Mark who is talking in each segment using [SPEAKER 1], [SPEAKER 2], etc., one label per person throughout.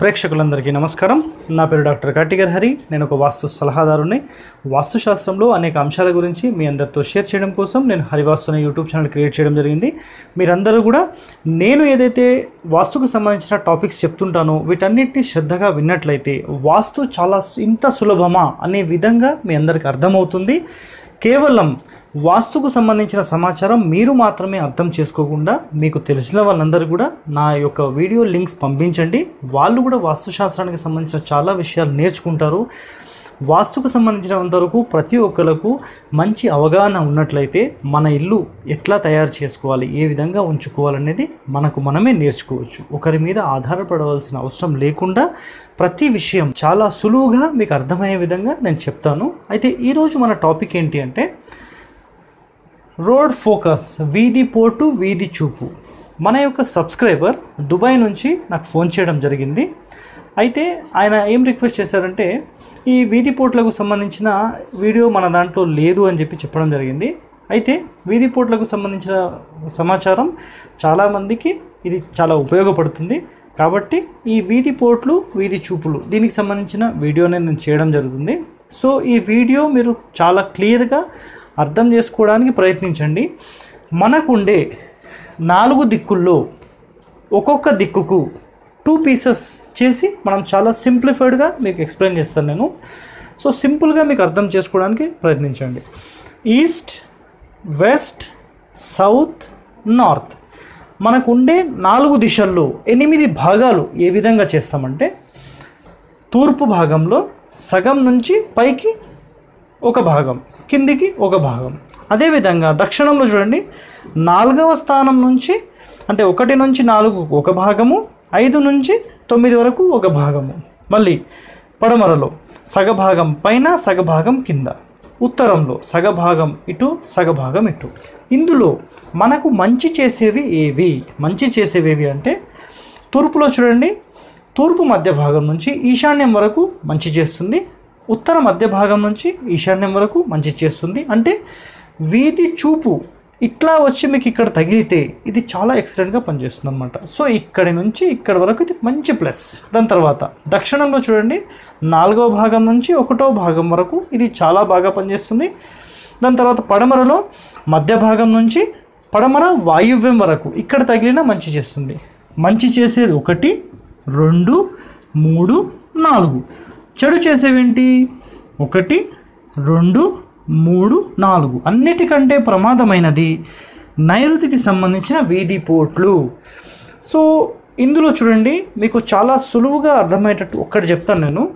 [SPEAKER 1] ప్రేక్షకులందరికీ నమస్కారం నా పేరు డాక్టర్ కాటిగర్ హరి నేను ఒక వాస్తు సలహాదారుని వాస్తుశాస్త్రంలో అనేక అంశాల గురించి మీ అందరితో షేర్ చేయడం కోసం నేను హరివాస్తు అనే యూట్యూబ్ ఛానల్ క్రియేట్ చేయడం జరిగింది మీరందరూ కూడా నేను ఏదైతే వాస్తుకు సంబంధించిన టాపిక్స్ చెప్తుంటానో వీటన్నిటిని శ్రద్ధగా విన్నట్లయితే వాస్తు చాలా ఇంత సులభమా అనే విధంగా మీ అందరికీ అర్థమవుతుంది కేవలం వాస్తుకు సంబంధించిన సమాచారం మీరు మాత్రమే అర్థం చేసుకోకుండా మీకు తెలిసిన వాళ్ళందరూ కూడా నా యొక్క వీడియో లింక్స్ పంపించండి వాళ్ళు కూడా వాస్తుశాస్త్రానికి సంబంధించిన చాలా విషయాలు నేర్చుకుంటారు వాస్తుకు సంబంధించినంత వరకు ప్రతి ఒక్కరికి మంచి అవగాహన ఉన్నట్లయితే మన ఇల్లు ఎట్లా తయారు చేసుకోవాలి ఏ విధంగా ఉంచుకోవాలనేది మనకు మనమే నేర్చుకోవచ్చు ఒకరి మీద ఆధారపడవలసిన అవసరం లేకుండా ప్రతి విషయం చాలా సులువుగా మీకు అర్థమయ్యే విధంగా నేను చెప్తాను అయితే ఈరోజు మన టాపిక్ ఏంటి అంటే రోడ్ ఫోకస్ వీధి పోటు వీధి చూపు మన యొక్క సబ్స్క్రైబర్ దుబాయ్ నుంచి నాకు ఫోన్ చేయడం జరిగింది అయితే ఆయన ఏం రిక్వెస్ట్ చేశారంటే ఈ వీధి పోట్లకు సంబంధించిన వీడియో మన దాంట్లో లేదు అని చెప్పి చెప్పడం జరిగింది అయితే వీధి పోట్లకు సంబంధించిన సమాచారం చాలామందికి ఇది చాలా ఉపయోగపడుతుంది కాబట్టి ఈ వీధి పోట్లు వీధి చూపులు దీనికి సంబంధించిన వీడియోనే నేను చేయడం జరుగుతుంది సో ఈ వీడియో మీరు చాలా క్లియర్గా అర్థం చేసుకోవడానికి ప్రయత్నించండి మనకుండే నాలుగు దిక్కుల్లో ఒక్కొక్క దిక్కుకు టూ పీసెస్ చేసి మనం చాలా సింప్లిఫైడ్గా మీకు ఎక్స్ప్లెయిన్ చేస్తాను నేను సో సింపుల్గా మీకు అర్థం చేసుకోవడానికి ప్రయత్నించండి ఈస్ట్ వెస్ట్ సౌత్ నార్త్ మనకు ఉండే నాలుగు దిశల్లో ఎనిమిది భాగాలు ఏ విధంగా చేస్తామంటే తూర్పు భాగంలో సగం నుంచి పైకి ఒక భాగం కిందికి ఒక భాగం అదేవిధంగా దక్షిణంలో చూడండి నాలుగవ స్థానం నుంచి అంటే ఒకటి నుంచి నాలుగు ఒక భాగము ఐదు నుంచి తొమ్మిది వరకు ఒక భాగము మళ్ళీ పడమరలో సగభాగం పైన సగభాగం కింద ఉత్తరంలో సగభాగం ఇటు సగభాగం ఇటు ఇందులో మనకు మంచి చేసేవి ఏవి మంచి చేసేవి ఏవి అంటే తూర్పులో చూడండి తూర్పు మధ్య భాగం నుంచి ఈశాన్యం వరకు మంచి చేస్తుంది ఉత్తర మధ్య భాగం నుంచి ఈశాన్యం వరకు మంచి చేస్తుంది అంటే వీధి చూపు ఇట్లా వచ్చి మీకు ఇక్కడ తగిలితే ఇది చాలా ఎక్సలెంట్గా పనిచేస్తుంది అనమాట సో ఇక్కడి నుంచి ఇక్కడ వరకు ఇది మంచి ప్లస్ దాని తర్వాత దక్షిణంలో చూడండి నాలుగవ భాగం నుంచి ఒకటో భాగం వరకు ఇది చాలా బాగా పనిచేస్తుంది దాని తర్వాత పడమరలో మధ్య భాగం నుంచి పడమర వాయువ్యం వరకు ఇక్కడ తగిలిన మంచి చేస్తుంది మంచి చేసేది ఒకటి రెండు మూడు నాలుగు చెడు చేసేవేంటి ఒకటి రెండు మూడు నాలుగు అన్నిటికంటే ప్రమాదమైనది నైరుతికి సంబంధించిన వీధి పోట్లు సో ఇందులో చూడండి మీకు చాలా సులువుగా అర్థమయ్యేటట్టు ఒక్కటి చెప్తాను నేను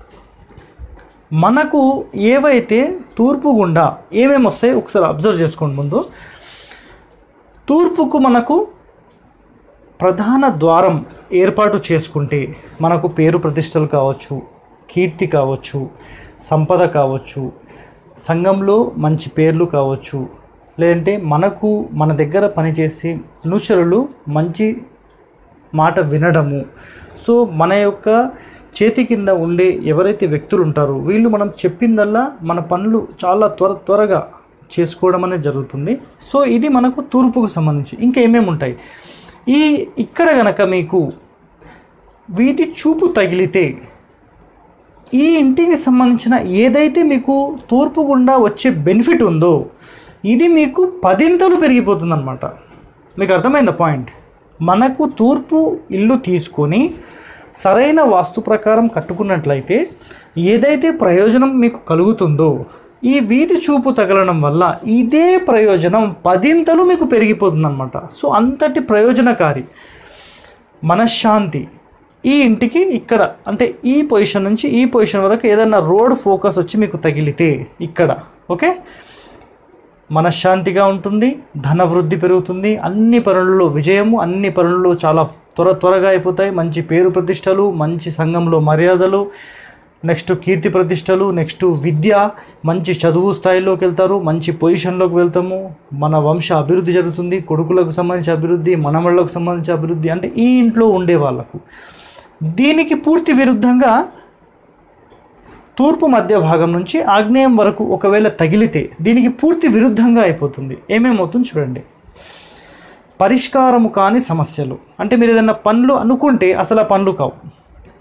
[SPEAKER 1] మనకు ఏవైతే తూర్పు గుండా ఏమేమి వస్తాయో ఒకసారి అబ్జర్వ్ చేసుకోండి ముందు తూర్పుకు మనకు ప్రధాన ద్వారం ఏర్పాటు చేసుకుంటే మనకు పేరు ప్రతిష్టలు కావచ్చు కీర్తి కావచ్చు సంపద కావచ్చు సంఘంలో మంచి పేర్లు కావచ్చు లేదంటే మనకు మన దగ్గర పనిచేసే అనుచరులు మంచి మాట వినడము సో మన యొక్క చేతి కింద ఉండే ఎవరైతే వ్యక్తులు ఉంటారో వీళ్ళు మనం చెప్పిందల్లా మన పనులు చాలా త్వర త్వరగా చేసుకోవడం అనేది జరుగుతుంది సో ఇది మనకు తూర్పుకు సంబంధించి ఇంకా ఏమేమి ఉంటాయి ఈ ఇక్కడ గనక మీకు వీటి చూపు తగిలితే ఈ ఇంటికి సంబంధించిన ఏదైతే మీకు తూర్పు గుండా వచ్చే బెనిఫిట్ ఉందో ఇది మీకు పదింతలు పెరిగిపోతుంది అనమాట మీకు అర్థమైందా పాయింట్ మనకు తూర్పు ఇల్లు తీసుకొని సరైన వాస్తు ప్రకారం కట్టుకున్నట్లయితే ఏదైతే ప్రయోజనం మీకు కలుగుతుందో ఈ వీధి చూపు తగలడం వల్ల ఇదే ప్రయోజనం పదింతలు మీకు పెరిగిపోతుంది అనమాట సో అంతటి ప్రయోజనకారి మనశ్శాంతి ఈ ఇంటికి ఇక్కడ అంటే ఈ పొజిషన్ నుంచి ఈ పొజిషన్ వరకు ఏదైనా రోడ్ ఫోకస్ వచ్చి మీకు తగిలితే ఇక్కడ ఓకే మనశ్శాంతిగా ఉంటుంది ధన వృద్ధి పెరుగుతుంది అన్ని పనులలో విజయము అన్ని పనులలో చాలా త్వర త్వరగా అయిపోతాయి మంచి పేరు ప్రతిష్టలు మంచి సంఘంలో మర్యాదలు నెక్స్ట్ కీర్తి ప్రతిష్టలు నెక్స్ట్ విద్య మంచి చదువు స్థాయిలోకి వెళ్తారు మంచి పొజిషన్లోకి వెళ్తాము మన వంశ అభివృద్ధి జరుగుతుంది కొడుకులకు సంబంధించి అభివృద్ధి మనమళ్ళకు సంబంధించి అభివృద్ధి అంటే ఈ ఇంట్లో ఉండే వాళ్ళకు దీనికి పూర్తి విరుద్ధంగా తూర్పు మధ్య భాగం నుంచి ఆగ్నేయం వరకు ఒకవేళ తగిలితే దీనికి పూర్తి విరుద్ధంగా అయిపోతుంది ఏమేమవుతుంది చూడండి పరిష్కారము కాని సమస్యలు అంటే మీరు ఏదైనా పనులు అనుకుంటే అసలు ఆ పనులు కావు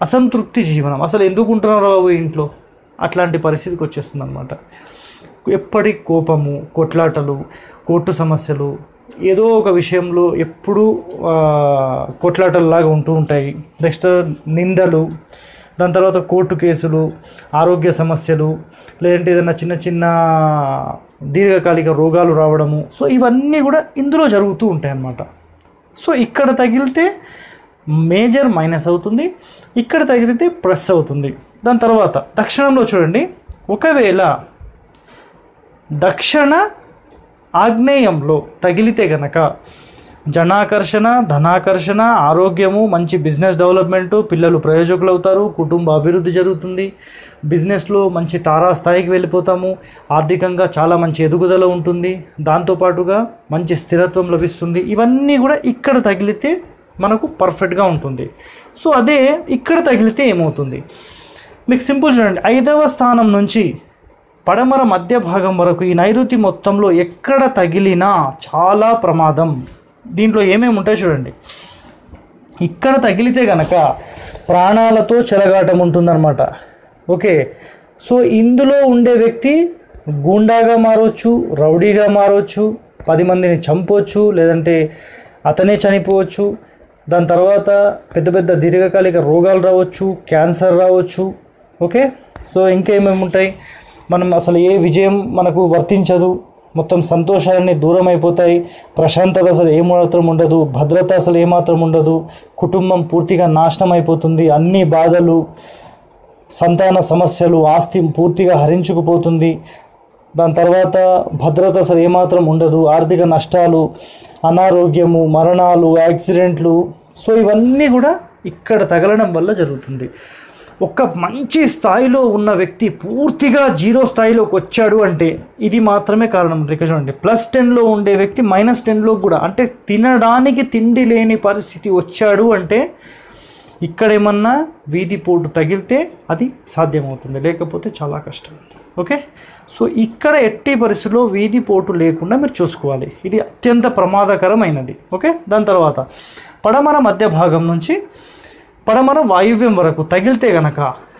[SPEAKER 1] అసంతృప్తి జీవనం అసలు ఎందుకు ఉంటున్నారు బాబు ఇంట్లో అట్లాంటి పరిస్థితికి వచ్చేస్తుంది అనమాట ఎప్పటి కోపము కొట్లాటలు కోర్టు సమస్యలు ఏదో ఒక విషయంలో ఎప్పుడూ ఆ, కొట్లాటల్లాగా ఉంటూ ఉంటాయి నెక్స్ట్ నిందలు దాని తర్వాత కోర్టు కేసులు ఆరోగ్య సమస్యలు లేదంటే ఏదైనా చిన్న చిన్న దీర్ఘకాలిక రోగాలు రావడము సో ఇవన్నీ కూడా ఇందులో జరుగుతూ ఉంటాయి అన్నమాట సో ఇక్కడ తగిలితే మేజర్ మైనస్ అవుతుంది ఇక్కడ తగిలితే ప్లస్ అవుతుంది దాని తర్వాత దక్షిణంలో చూడండి ఒకవేళ దక్షిణ ఆగ్నేయంలో తగిలితే గనక జనాకర్షణ ధనాకర్షణ ఆరోగ్యము మంచి బిజినెస్ డెవలప్మెంటు పిల్లలు ప్రయోజకులు అవుతారు కుటుంబ అభివృద్ధి జరుగుతుంది బిజినెస్లో మంచి తారా స్థాయికి వెళ్ళిపోతాము ఆర్థికంగా చాలా మంచి ఎదుగుదల ఉంటుంది దాంతోపాటుగా మంచి స్థిరత్వం లభిస్తుంది ఇవన్నీ కూడా ఇక్కడ తగిలితే మనకు పర్ఫెక్ట్గా ఉంటుంది సో అదే ఇక్కడ తగిలితే ఏమవుతుంది మీకు సింపుల్ చూడండి ఐదవ స్థానం నుంచి పడమర మధ్య భాగం వరకు ఈ నైరుతి మొత్తంలో ఎక్కడ తగిలినా చాలా ప్రమాదం దీంట్లో ఏమేమి ఉంటాయి చూడండి ఇక్కడ తగిలితే గనక ప్రాణాలతో చెలగాటం ఉంటుందన్నమాట ఓకే సో ఇందులో ఉండే వ్యక్తి గూండాగా మారవచ్చు రౌడీగా మారవచ్చు పది మందిని చంపవచ్చు లేదంటే అతనే చనిపోవచ్చు దాని తర్వాత పెద్ద పెద్ద దీర్ఘకాలిక రోగాలు రావచ్చు క్యాన్సర్ రావచ్చు ఓకే సో ఇంకేమేమి ఉంటాయి మనం అసలు ఏ విజయం మనకు వర్తించదు మొత్తం సంతోషాలన్నీ దూరం అయిపోతాయి ప్రశాంతత అసలు ఏమాత్రం ఉండదు భద్రత అసలు ఏమాత్రం ఉండదు కుటుంబం పూర్తిగా నాశనం అయిపోతుంది అన్ని బాధలు సంతాన సమస్యలు ఆస్తి పూర్తిగా హరించుకుపోతుంది దాని తర్వాత భద్రత అసలు ఏమాత్రం ఉండదు ఆర్థిక నష్టాలు అనారోగ్యము మరణాలు యాక్సిడెంట్లు సో ఇవన్నీ కూడా ఇక్కడ తగలడం వల్ల జరుగుతుంది ఒక మంచి స్థాయిలో ఉన్న వ్యక్తి పూర్తిగా జీరో స్థాయిలోకి వచ్చాడు అంటే ఇది మాత్రమే కారణం ఇక్కడ చూడండి ప్లస్ టెన్లో ఉండే వ్యక్తి మైనస్ టెన్లో కూడా అంటే తినడానికి తిండి లేని పరిస్థితి వచ్చాడు అంటే ఇక్కడ ఏమన్నా వీధి పోటు తగిలితే అది సాధ్యమవుతుంది లేకపోతే చాలా కష్టం ఓకే సో ఇక్కడ ఎట్టి పరిస్థితుల్లో వీధి పోటు లేకుండా మీరు చూసుకోవాలి ఇది అత్యంత ప్రమాదకరమైనది ఓకే దాని తర్వాత పడమర మధ్య భాగం నుంచి పడమర వాయువ్యం వరకు తగిలితే గనక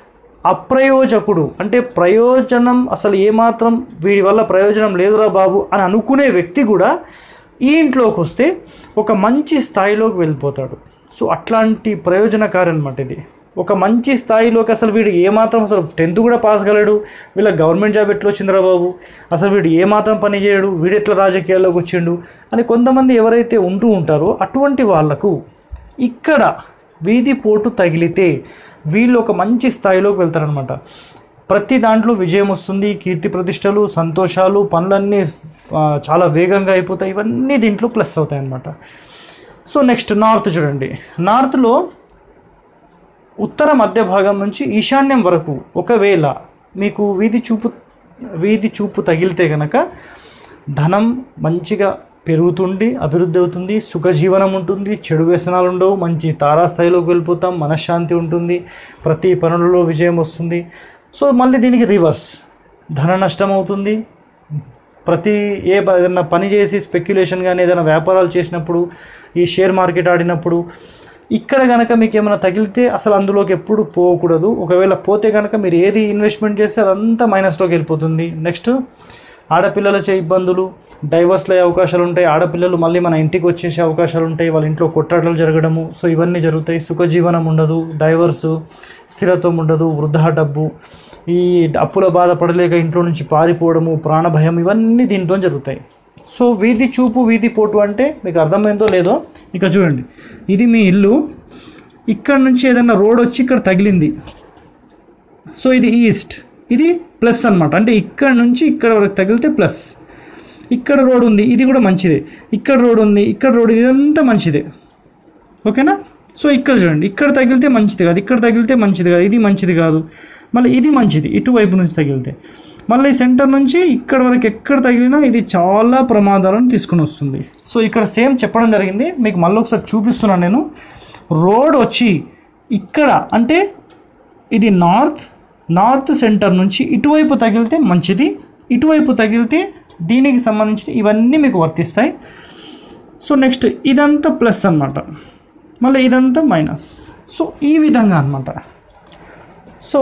[SPEAKER 1] అప్రయోజకుడు అంటే ప్రయోజనం అసలు ఏమాత్రం వీడి వల్ల ప్రయోజనం లేదురా బాబు అని అనుకునే వ్యక్తి కూడా ఈ ఇంట్లోకి వస్తే ఒక మంచి స్థాయిలోకి వెళ్ళిపోతాడు సో అట్లాంటి ప్రయోజనకారి అనమాట ఇది ఒక మంచి స్థాయిలోకి అసలు వీడు ఏమాత్రం అసలు టెన్త్ కూడా పాస్ కాలేడు వీళ్ళ గవర్నమెంట్ జాబ్ ఎట్లా వచ్చిందిరా బాబు అసలు వీడు ఏమాత్రం పని చేయడు వీడు ఎట్లా రాజకీయాల్లోకి వచ్చిండు అని కొంతమంది ఎవరైతే ఉంటూ ఉంటారో అటువంటి వాళ్లకు ఇక్కడ వీధి పోటు తగిలితే వీళ్ళు ఒక మంచి స్థాయిలోకి వెళ్తారనమాట ప్రతి దాంట్లో విజయం వస్తుంది కీర్తి ప్రతిష్టలు సంతోషాలు పనులన్నీ ఆ, చాలా వేగంగా అయిపోతాయి ఇవన్నీ దీంట్లో ప్లస్ అవుతాయి అన్నమాట సో నెక్స్ట్ నార్త్ చూడండి నార్త్లో ఉత్తర మధ్య భాగం నుంచి ఈశాన్యం వరకు ఒకవేళ మీకు వీధి చూపు వీధి చూపు తగిలితే కనుక ధనం మంచిగా పెరుగుతుండి అభివృద్ధి అవుతుంది సుఖజీవనం ఉంటుంది చెడు వ్యసనాలు ఉండవు మంచి తారాస్థాయిలోకి వెళ్ళిపోతాం మనశ్శాంతి ఉంటుంది ప్రతి పనులలో విజయం వస్తుంది సో మళ్ళీ దీనికి రివర్స్ ధన నష్టం అవుతుంది ప్రతి ఏ ప- ఏదైనా పని చేసి స్పెక్యులేషన్ కానీ ఏదైనా వ్యాపారాలు చేసినప్పుడు ఈ షేర్ మార్కెట్ ఆడినప్పుడు ఇక్కడ కనుక మీకు ఏమైనా తగిలితే అసలు అందులోకి ఎప్పుడు పోకూడదు ఒకవేళ పోతే కనుక మీరు ఏది ఇన్వెస్ట్మెంట్ చేస్తే అదంతా మైనస్లోకి వెళ్ళిపోతుంది నెక్స్ట్ ఆడపిల్లలచే ఇబ్బందులు డైవర్స్లో అయ్యే అవకాశాలు ఉంటాయి ఆడపిల్లలు మళ్ళీ మన ఇంటికి వచ్చేసే అవకాశాలు ఉంటాయి వాళ్ళ ఇంట్లో కొట్టాటలు జరగడము సో ఇవన్నీ జరుగుతాయి సుఖజీవనం ఉండదు డైవర్సు స్థిరత్వం ఉండదు వృద్ధా డబ్బు ఈ అప్పుల బాధ పడలేక ఇంట్లో నుంచి పారిపోవడము ప్రాణభయం ఇవన్నీ దీంతో జరుగుతాయి సో వీధి చూపు వీధి పోటు అంటే మీకు అర్థమైందో లేదో ఇక చూడండి ఇది మీ ఇల్లు ఇక్కడ నుంచి ఏదైనా రోడ్ వచ్చి ఇక్కడ తగిలింది సో ఇది ఈస్ట్ ఇది ప్లస్ అన్నమాట అంటే ఇక్కడ నుంచి ఇక్కడ వరకు తగిలితే ప్లస్ ఇక్కడ రోడ్ ఉంది ఇది కూడా మంచిదే ఇక్కడ రోడ్ ఉంది ఇక్కడ రోడ్ ఇదంతా మంచిదే ఓకేనా సో ఇక్కడ చూడండి ఇక్కడ తగిలితే మంచిది కాదు ఇక్కడ తగిలితే మంచిది కాదు ఇది మంచిది కాదు మళ్ళీ ఇది మంచిది ఇటువైపు నుంచి తగిలితే మళ్ళీ సెంటర్ నుంచి ఇక్కడ వరకు ఎక్కడ తగిలినా ఇది చాలా ప్రమాదాలను తీసుకుని వస్తుంది సో ఇక్కడ సేమ్ చెప్పడం జరిగింది మీకు మళ్ళీ ఒకసారి చూపిస్తున్నాను నేను రోడ్ వచ్చి ఇక్కడ అంటే ఇది నార్త్ నార్త్ సెంటర్ నుంచి ఇటువైపు తగిలితే మంచిది ఇటువైపు తగిలితే దీనికి సంబంధించి ఇవన్నీ మీకు వర్తిస్తాయి సో నెక్స్ట్ ఇదంతా ప్లస్ అన్నమాట మళ్ళీ ఇదంతా మైనస్ సో ఈ విధంగా అనమాట సో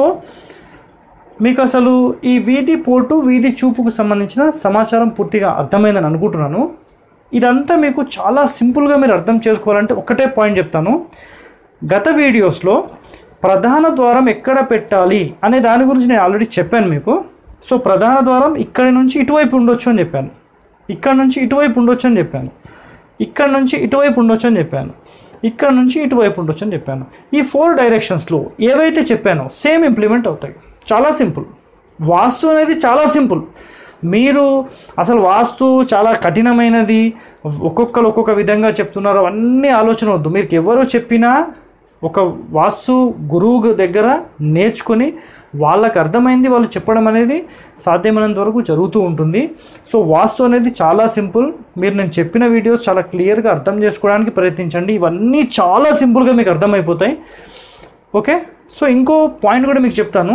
[SPEAKER 1] మీకు అసలు ఈ వీధి పోటు వీధి చూపుకు సంబంధించిన సమాచారం పూర్తిగా అర్థమైందని అనుకుంటున్నాను ఇదంతా మీకు చాలా సింపుల్గా మీరు అర్థం చేసుకోవాలంటే ఒకటే పాయింట్ చెప్తాను గత వీడియోస్లో ప్రధాన ద్వారం ఎక్కడ పెట్టాలి అనే దాని గురించి నేను ఆల్రెడీ చెప్పాను మీకు సో ప్రధాన ద్వారం ఇక్కడి నుంచి ఇటువైపు ఉండొచ్చు అని చెప్పాను ఇక్కడ నుంచి ఇటువైపు ఉండొచ్చు అని చెప్పాను ఇక్కడ నుంచి ఇటువైపు ఉండొచ్చు అని చెప్పాను ఇక్కడ నుంచి ఇటువైపు ఉండొచ్చు అని చెప్పాను ఈ ఫోర్ డైరెక్షన్స్లో ఏవైతే చెప్పానో సేమ్ ఇంప్లిమెంట్ అవుతాయి చాలా సింపుల్ వాస్తు అనేది చాలా సింపుల్ మీరు అసలు వాస్తు చాలా కఠినమైనది ఒక్కొక్కరు ఒక్కొక్క విధంగా చెప్తున్నారు అవన్నీ ఆలోచన వద్దు మీకు ఎవరు చెప్పినా ఒక వాస్తు గురువు దగ్గర నేర్చుకొని వాళ్ళకి అర్థమైంది వాళ్ళు చెప్పడం అనేది సాధ్యమైనంత వరకు జరుగుతూ ఉంటుంది సో వాస్తు అనేది చాలా సింపుల్ మీరు నేను చెప్పిన వీడియోస్ చాలా క్లియర్గా అర్థం చేసుకోవడానికి ప్రయత్నించండి ఇవన్నీ చాలా సింపుల్గా మీకు అర్థమైపోతాయి ఓకే సో ఇంకో పాయింట్ కూడా మీకు చెప్తాను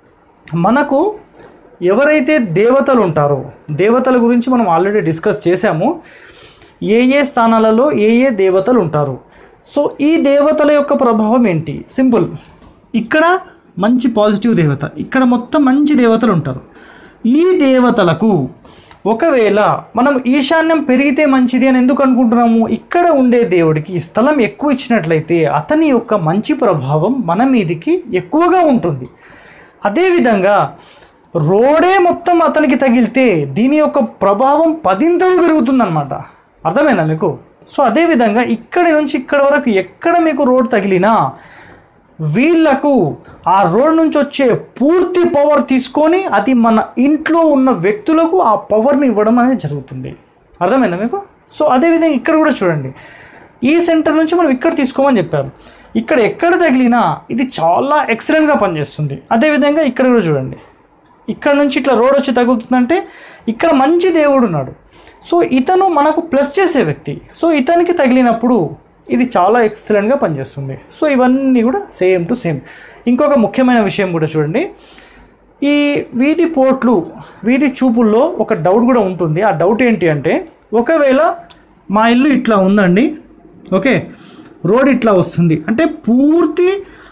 [SPEAKER 1] మనకు ఎవరైతే దేవతలు ఉంటారో దేవతల గురించి మనం ఆల్రెడీ డిస్కస్ చేశాము ఏ ఏ స్థానాలలో ఏ ఏ దేవతలు ఉంటారు సో ఈ దేవతల యొక్క ప్రభావం ఏంటి సింపుల్ ఇక్కడ మంచి పాజిటివ్ దేవత ఇక్కడ మొత్తం మంచి దేవతలు ఉంటారు ఈ దేవతలకు ఒకవేళ మనం ఈశాన్యం పెరిగితే మంచిది అని ఎందుకు అనుకుంటున్నాము ఇక్కడ ఉండే దేవుడికి స్థలం ఎక్కువ ఇచ్చినట్లయితే అతని యొక్క మంచి ప్రభావం మన మీదికి ఎక్కువగా ఉంటుంది అదేవిధంగా రోడే మొత్తం అతనికి తగిలితే దీని యొక్క ప్రభావం పదింతలు పెరుగుతుందన్నమాట అర్థమైందా మీకు సో అదేవిధంగా ఇక్కడి నుంచి ఇక్కడ వరకు ఎక్కడ మీకు రోడ్ తగిలినా వీళ్ళకు ఆ రోడ్ నుంచి వచ్చే పూర్తి పవర్ తీసుకొని అది మన ఇంట్లో ఉన్న వ్యక్తులకు ఆ పవర్ని ఇవ్వడం అనేది జరుగుతుంది అర్థమైందా మీకు సో అదేవిధంగా ఇక్కడ కూడా చూడండి ఈ సెంటర్ నుంచి మనం ఇక్కడ తీసుకోమని చెప్పారు ఇక్కడ ఎక్కడ తగిలినా ఇది చాలా ఎక్సలెంట్గా పనిచేస్తుంది అదేవిధంగా ఇక్కడ కూడా చూడండి ఇక్కడ నుంచి ఇట్లా రోడ్ వచ్చి తగులుతుందంటే ఇక్కడ మంచి దేవుడు ఉన్నాడు సో ఇతను మనకు ప్లస్ చేసే వ్యక్తి సో ఇతనికి తగిలినప్పుడు ఇది చాలా ఎక్సలెంట్గా పనిచేస్తుంది సో ఇవన్నీ కూడా సేమ్ టు సేమ్ ఇంకొక ముఖ్యమైన విషయం కూడా చూడండి ఈ వీధి పోట్లు వీధి చూపుల్లో ఒక డౌట్ కూడా ఉంటుంది ఆ డౌట్ ఏంటి అంటే ఒకవేళ మా ఇల్లు ఇట్లా ఉందండి ఓకే రోడ్ ఇట్లా వస్తుంది అంటే పూర్తి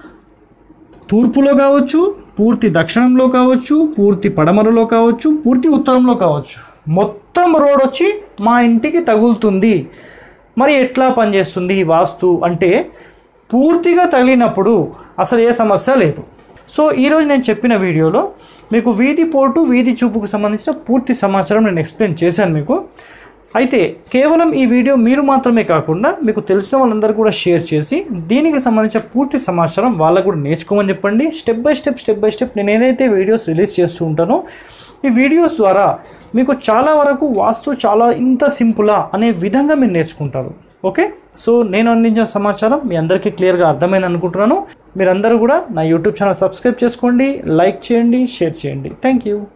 [SPEAKER 1] తూర్పులో కావచ్చు పూర్తి దక్షిణంలో కావచ్చు పూర్తి పడమరలో కావచ్చు పూర్తి ఉత్తరంలో కావచ్చు మొత్తం రోడ్ వచ్చి మా ఇంటికి తగులుతుంది మరి ఎట్లా పనిచేస్తుంది ఈ వాస్తు అంటే పూర్తిగా తగిలినప్పుడు అసలు ఏ సమస్య లేదు సో ఈరోజు నేను చెప్పిన వీడియోలో మీకు వీధి పోటు వీధి చూపుకు సంబంధించిన పూర్తి సమాచారం నేను ఎక్స్ప్లెయిన్ చేశాను మీకు అయితే కేవలం ఈ వీడియో మీరు మాత్రమే కాకుండా మీకు తెలిసిన వాళ్ళందరూ కూడా షేర్ చేసి దీనికి సంబంధించిన పూర్తి సమాచారం వాళ్ళకు కూడా నేర్చుకోమని చెప్పండి step by step step by step నేను ఏదైతే వీడియోస్ రిలీజ్ చేస్తూ ఉంటానో ఈ వీడియోస్ ద్వారా మీకు చాలా వరకు వాస్తు చాలా ఇంత సింపులా అనే విధంగా మీరు నేర్చుకుంటారు ఓకే సో నేను అందించిన సమాచారం మీ అందరికీ క్లియర్గా అర్థమైంది అనుకుంటున్నాను మీరందరూ కూడా నా యూట్యూబ్ ఛానల్ సబ్స్క్రైబ్ చేసుకోండి లైక్ చేయండి షేర్ చేయండి థ్యాంక్ యూ